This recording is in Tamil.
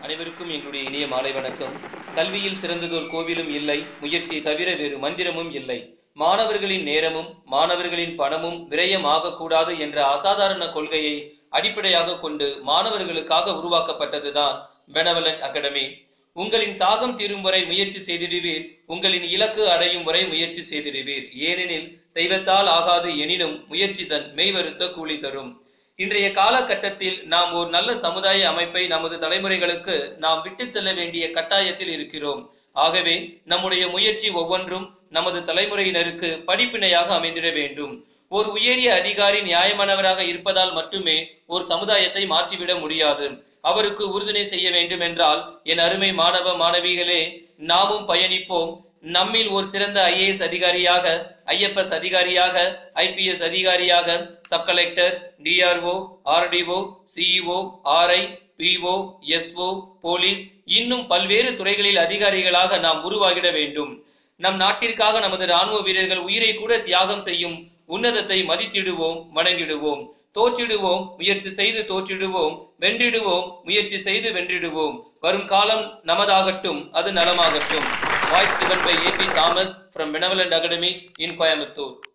அனைவருக்கும் எங்களுடைய இனிய மாலை வணக்கம் கல்வியில் சிறந்ததோர் கோவிலும் இல்லை முயற்சியை தவிர வேறு மந்திரமும் இல்லை மாணவர்களின் நேரமும் மாணவர்களின் பணமும் விரயம் ஆகக்கூடாது என்ற அசாதாரண கொள்கையை அடிப்படையாக கொண்டு மாணவர்களுக்காக உருவாக்கப்பட்டதுதான் பெனவலண்ட் அகாடமி உங்களின் தாகம் தீரும் வரை முயற்சி செய்திடுவீர் உங்களின் இலக்கு அடையும் வரை முயற்சி செய்திடுவீர் ஏனெனில் தெய்வத்தால் ஆகாது எனினும் முயற்சி தன் மெய்வருத்த கூலி தரும் இன்றைய காலகட்டத்தில் நாம் ஒரு நல்ல சமுதாய அமைப்பை நமது தலைமுறைகளுக்கு நாம் விட்டுச் செல்ல வேண்டிய கட்டாயத்தில் இருக்கிறோம் ஆகவே நம்முடைய முயற்சி ஒவ்வொன்றும் நமது தலைமுறையினருக்கு படிப்பினையாக அமைந்திட வேண்டும் ஒரு உயரிய அதிகாரி நியாயமானவராக இருப்பதால் மட்டுமே ஒரு சமுதாயத்தை மாற்றிவிட முடியாது அவருக்கு உறுதுணை செய்ய வேண்டும் என்றால் என் அருமை மாணவ மாணவிகளே நாமும் பயணிப்போம் நம்மில் ஒரு சிறந்த ஐஏஎஸ் அதிகாரியாக ஐஎஃப்எஸ் அதிகாரியாக ஐபிஎஸ் அதிகாரியாக sub collector DRO RDO CEO RI PO SO police இன்னும் பல்வேறு துறைகளில் அதிகாரிகளாக நாம் உருவாகிட வேண்டும் நம் நாட்டிற்காக நமது ராணுவ வீரர்கள் உயிரை கூட தியாகம் செய்யும் உன்னதத்தை மதித்திடுவோம் வணங்கிடுவோம் தோற்றிடுவோம் முயற்சி செய்து தோற்றிடுவோம் வென்றிடுவோம் முயற்சி செய்து வென்றிடுவோம் வரும் காலம் நமதாகட்டும் அது நலமாகட்டும் voice given by AB Thomas from benevolent academy in Coimbatore